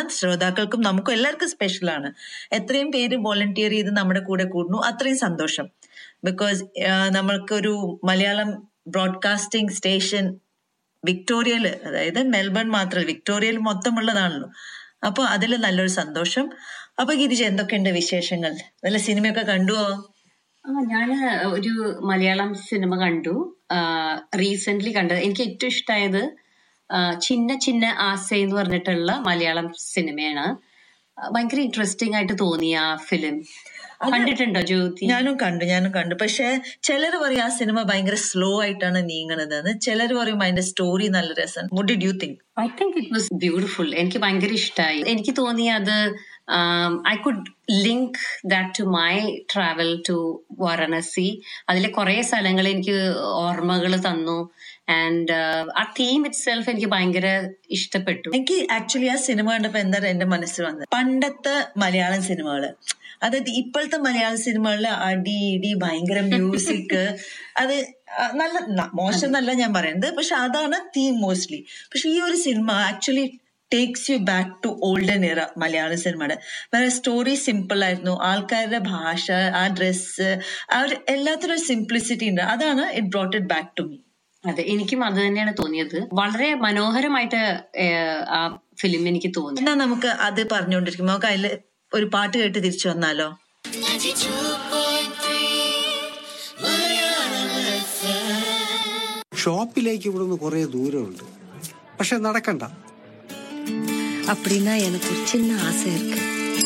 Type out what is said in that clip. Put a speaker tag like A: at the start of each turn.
A: ശ്രോതാക്കൾക്കും നമുക്കും എല്ലാവർക്കും സ്പെഷ്യലാണ് എത്രയും പേര് വോളണ്ടിയർ ചെയ്ത് നമ്മുടെ കൂടെ കൂടുന്നു അത്രയും സന്തോഷം ബിക്കോസ് നമ്മൾക്കൊരു മലയാളം ബ്രോഡ്കാസ്റ്റിംഗ് സ്റ്റേഷൻ വിക്ടോറിയയിൽ അതായത് മെൽബൺ മാത്രമല്ല വിക്ടോറിയയിൽ മൊത്തമുള്ളതാണല്ലോ അപ്പോൾ അതിൽ നല്ലൊരു സന്തോഷം അപ്പൊ ഗിരിജ എന്തൊക്കെയുണ്ട് വിശേഷങ്ങൾ നല്ല സിനിമയൊക്കെ കണ്ടുവോ
B: ആ ഞാന് ഒരു മലയാളം സിനിമ കണ്ടു റീസെന്റ് കണ്ടത് എനിക്ക് ഏറ്റവും ഇഷ്ടമായത് ആ, ചിന്ന ചിന്ന ആസ എന്ന് പറഞ്ഞിട്ടുള്ള മലയാളം സിനിമയാണ് ആ, ഭയങ്കര ഇൻട്രസ്റ്റിംഗ് ആയിട്ട് തോന്നി ആ ഫിലിം കണ്ടിട്ടുണ്ടോ ജ്യോതി
A: ഞാനും കണ്ടു ഞാനും കണ്ടു പക്ഷെ ചിലർ പറയും ആ സിനിമ ഭയങ്കര സ്ലോ ആയിട്ടാണ് നീങ്ങണതെന്ന് ചിലർ പറയും അതിന്റെ സ്റ്റോറി നല്ല രസം what did you think
B: I think it was beautiful എനിക്ക് ഭയങ്കര ഇഷ്ടമായി എനിക്ക് തോന്നി അത് I could link that to my travel to Varanasi അതിലെ കുറെ സ്ഥലങ്ങൾ എനിക്ക് ഓർമ്മകൾ തന്നു ആൻഡ് ആ തീം ഇറ്റ് സെൽഫ് എനിക്ക് ഭയങ്കര ഇഷ്ടപ്പെട്ടു
A: എനിക്ക് ആക്ച്വലി ആ സിനിമ കണ്ടപ്പോ എന്താണ് എന്റെ മനസ്സിൽ വന്നത് പണ്ടത്തെ മലയാളം സിനിമകള് അതായത് ഇപ്പോഴത്തെ മലയാള സിനിമകളിലെ അടി ഇടി ഭയങ്കര മ്യൂസിക് അത് ആ, നല്ല ന- മോശം എന്നല്ല ഞാൻ പറയുന്നത് പക്ഷെ അതാണ് തീം മോസ്റ്റ്ലി പക്ഷെ ഈ ഒരു സിനിമ actually takes you back to olden era മലയാള സിനിമയുടെ വേറെ സ്റ്റോറി സിമ്പിൾ ആയിരുന്നു ആൾക്കാരുടെ ഭാഷ ആ ഡ്രസ്സ് ആ ഒരു എല്ലാത്തിനും ഒരു സിംപ്ലിസിറ്റി ഉണ്ട് അതാണ് it brought it back to me
B: അതെ എനിക്കും അത് തന്നെയാണ് തോന്നിയത് വളരെ മനോഹരമായിട്ട് ഏഹ്, ആ ഫിലിം എനിക്ക് തോന്നി
A: എന്നാ നമുക്ക് അത് പറഞ്ഞുകൊണ്ടിരിക്കും നമുക്ക് അതിൽ ഒരു പാട്ട് കേട്ട് തിരിച്ചു വന്നാലോ
C: ஷாப்பிலேக்கு இവിടുന്ന് കുറേ ദൂരമുണ്ട് പക്ഷെ നടക്കണ്ട
D: அப்படின்னா எனக்கு ஒரு சின்ன ஆசை இருக்கு